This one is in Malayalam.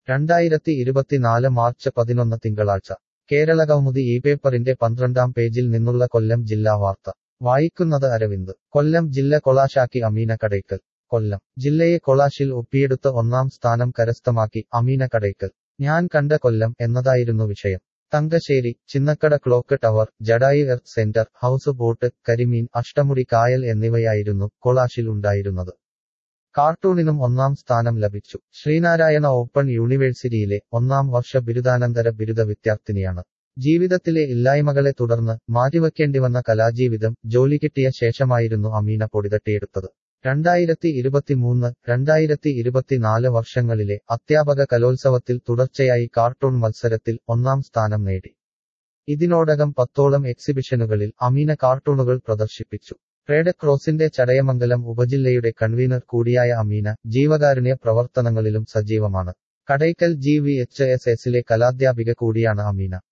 രണ്ടായിരത്തി ഇരുപത്തിനാല് മാർച്ച് പതിനൊന്ന് തിങ്കളാഴ്ച കേരള കൗമുദി ഈ പേപ്പറിന്റെ പന്ത്രണ്ടാം പേജിൽ നിന്നുള്ള കൊല്ലം ജില്ലാ വാർത്ത വായിക്കുന്നത് അരവിന്ദ് കൊല്ലം ജില്ല കൊളാശാക്കി അമീന കടയ്ക്കൽ കൊല്ലം ജില്ലയെ കൊളാശിൽ ഒപ്പിയെടുത്ത് ഒന്നാം സ്ഥാനം കരസ്ഥമാക്കി അമീന കടയ്ക്കൽ ഞാൻ കണ്ട കൊല്ലം എന്നതായിരുന്നു വിഷയം Thangassery Chinnakada clock tower Jatayu earth centre houseboat കരിമീൻ അഷ്ടമുടി കായൽ എന്നിവയായിരുന്നു കൊളാശിൽ ഉണ്ടായിരുന്നത് കാർട്ടൂണിനും ഒന്നാം സ്ഥാനം ലഭിച്ചു ശ്രീനാരായണ ഓപ്പൺ യൂണിവേഴ്സിറ്റിയിലെ ഒന്നാം വർഷ ബിരുദാനന്തര ബിരുദ വിദ്യാർത്ഥിനിയാണ് ജീവിതത്തിലെ ഇല്ലായ്മകളെ തുടർന്ന് മാറ്റിവെക്കേണ്ടിവന്ന കലാജീവിതം ജോലി കിട്ടിയ ശേഷമായിരുന്നു അമീന പൊടിതട്ടിയെടുത്തത് രണ്ടായിരത്തി ഇരുപത്തിമൂന്ന് രണ്ടായിരത്തി ഇരുപത്തിനാല് വർഷങ്ങളിലെ അധ്യാപക കലോത്സവത്തിൽ തുടർച്ചയായി കാർട്ടൂൺ മത്സരത്തിൽ ഒന്നാം സ്ഥാനം നേടി ഇതിനോടകം പത്തോളം എക്സിബിഷനുകളിൽ അമീന കാർട്ടൂണുകൾ പ്രദർശിപ്പിച്ചു റെഡ് ക്രോസിന്റെ ചടയമംഗലം ഉപജില്ലയുടെ കൺവീനർ കൂടിയായ അമീന ജീവകാരുണ്യ പ്രവർത്തനങ്ങളിലും സജീവമാണ് Kadakkal G V H S എസിലെ കലാധ്യാപിക കൂടിയാണ് അമീന